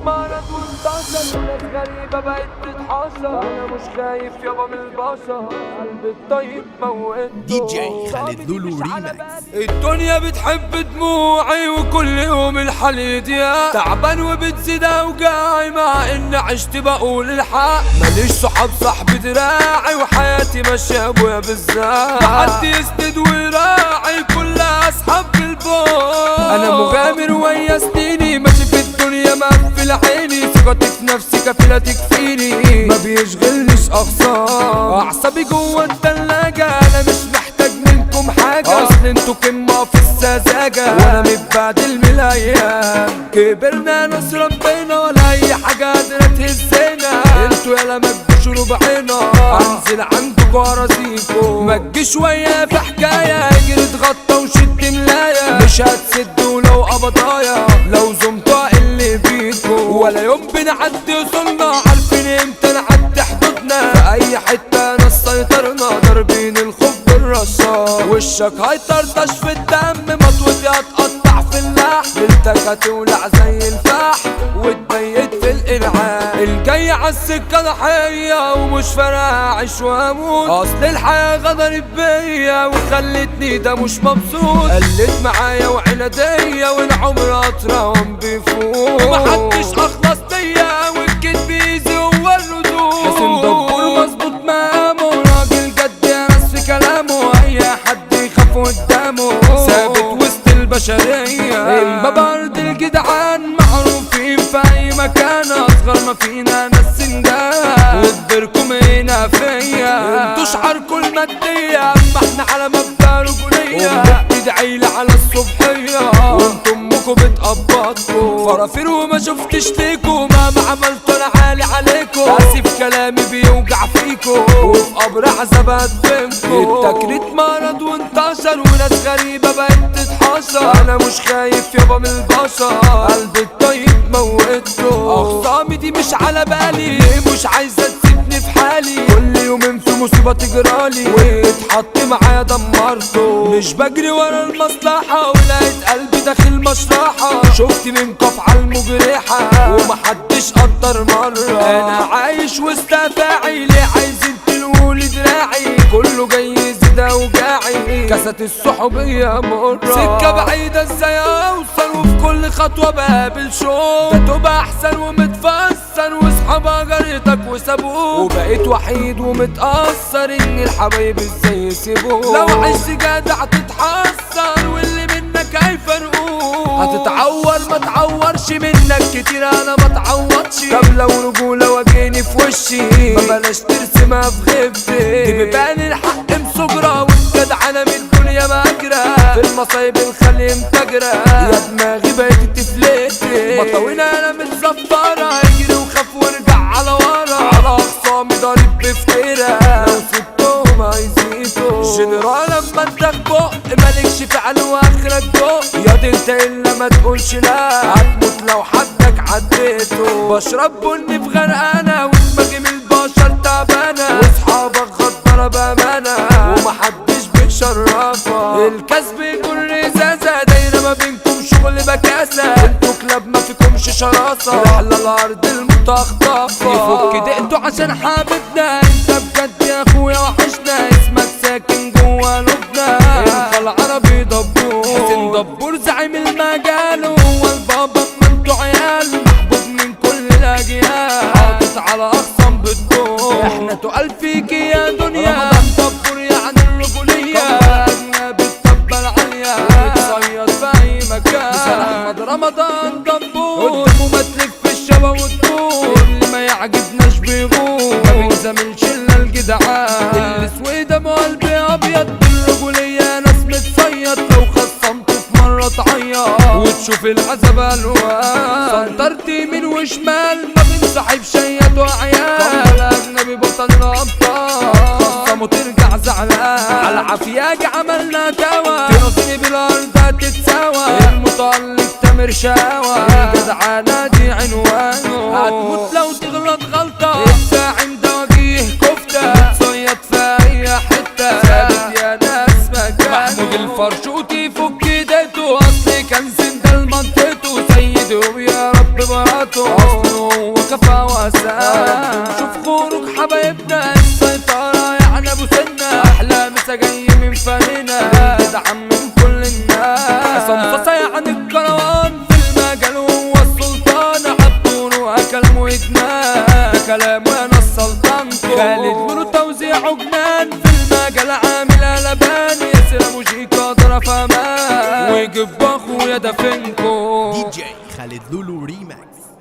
مرض وانتشر وناس غريبة بقت تتحشر انا مش خايف يابا من البشر قلبي الطيب موته دي جي خالد لولو ريماكس الدنيا بتحب دموعي وكل يوم الحال يضيق تعبان وبتزيد اوجاعي مع ان عشت بقول الحق ماليش صحاب صاحب دراعي وحياتي ماشيه ابويا بالذات محد يسند ويراعي كلها اصحاب بالبوت انا مغامر ويا سنيني ماشي في الدنيا مقفل عيني ثقتي في نفسي كفيلة تكفيني ما بيشغلنيش اخسار اعصابي جوه التلاجة انا مش محتاج منكم حاجة اصل انتوا كمة في السذاجة وانا متبهدل من الايام كبرنا ناس ربنا ولا اي حاجة قادرة تهزنا انتوا يالا ما تجوش ربعنا انزل عندكوا اراضيكوا ما تجيش ويا في حكاية اجري اتغطى وشد ملاية مش هتسدوا لو قبضايا لو زمتوا اللي فيكوا ولا يوم بنعدي وصلنا عارفين امتى نعدي حدودنا في اي حتة ناس سيطرنا ضاربين الخوف بالرصاص وشك هيطرطش في الدم مطوتي هتقطع في اللحم ليلتك هتولع زي الفحم وتبيت في الانعام الجاي عالسكة ضحية ومش فارقة اعيش واموت اصل الحياة غدرت بيا وخلتني ده مش مبسوط قلت معايا وعنادية والعمر اطرام بيفوت ومحدش اخلص بيا والكدب ايزي هو الردود حسين دبور مظبوط مقامه راجل جد يا ناس في كلامه اي حد يخاف قدامه ثابت وسط البشرية الباب ارض الجدعان معروفين في اي مكان اصغر ما فينا ناس سندان وكبركم هنا فيا انتوا شعاركم المادية اما احنا على مبدأ رجولية بتدعي لي على الصبحية وانتم امكم بتقبضكوا فرافير وما شفتش ليكوا مهما عملتوا انا عالي عليكوا اسف كلامي بيوجع فيكوا وفي قبر عذاب هدفنكوا التكريت مرض وانتشر وناس غريبة بقت تتحشر انا مش خايف يابا من البشر قلبي الطيب موته اخصامي دي مش على بالي مش عايزة تسيبني في حالي كل يومين في مصيبة تجرالي ويتحط معايا دمرته مش بجري ورا المصلحة ولقيت قلبي داخل مشرحة شفت منكم على المجرحة ومحدش قدر مرة انا عايش وسط افاعي ليه عايزين تلقولي دراعي كله جاي يزيد اوجاعي كاسات الصحوبية مرة سكة بعيدة ازاي اوصل وفي كل خطوة بقابل شوق ده تبقى احسن ومتفسر واصحابها جريتك وسابوك وبقيت وحيد ومتأثر ان الحبايب ازاي يسيبوك لو عشت جدع تتحسر واللي منك هيفرقوك هتتعور ما تعورش منك كتير انا ما تعوضش طب لو رجولة واجهني في وشي ما بلاش ترسمها في غيبتي دي بيبان الحق مسجرة والجدع انا من الدنيا مجرى في المصايب الخلي متجرى يا دماغي بقت تفلتي مطاوينا انا متزفرة اجري وخاف وارجع على ورا على اخصامي ضارب بفتيرة لو سبتهم هيزيدوا جنرال اما انت في بق مالكش فعل واخرك دق يا دي انت الا ما تقولش لا هتموت لو حدك عديته بشرب بني في غرقانة ودماغي من البشر تعبانة واصحابك غدارة بامانة ومحدش بيشرفك الكسب يكون رزازة دايرة ما بينكم شغل بكاسة انتوا كلاب ما فيكمش شراسة رحلة الارض المتخطفة يفك دقته عشان حبيبنا انت بجد يا اخويا وحشنا اسمك ساكن جوا لبنا انت العربي دبور حسين دبور زعيم المجال هو البابا ما انتوا عيال محبوب من كل الاجيال حاطط على اقسام بالدور احنا تقال فيكي يا دنيا دبور يعني الرجولية اجنبي الطبة العالية بتصيد في اي مكان مثال احمد رمضان دبور قدامه ما تلف الشبا وتدور اللي ما يعجبناش بيغور ما بينزملش الا الجدعان السويدة مو قلبي ابيض بالرجولية ناس متصيد لو خصمته في مرة تعيط وتشوف العذاب الوان سنطرت يمين وشمال ما بنصاحب شيات وعيال اجنبي بطل الابطال خصمه ترجع زعلان على عافياك عملنا توا تنصني بالارض هتتساوى المتألق تامر شاوى الجدعانة دي عنوانه هتموت لو تغلط غلطة الزاعم ده وجيه كفتة بتصيد في اي حتة ثابت يا ناس مكانه محمود الفرشوطي فك ايديته اصلي كان سند المنطقته سيده ويا رب براته اصل كفا وسام شوف خورك حبايبنا السيطرة يعني ابو سنة احلى مسا جاي من فاننا بندعم من كل الناس صنفصة يعني الكروان في المجال وهو السلطان عبدونه اكل وجنان كلامه انا السلطان خالد منو توزيعه جنان في المجال عامل قلبان ياسر ابو شيكا ضرب امان ويجيب اخويا دفنكو دي جي خالد لولو ريماكس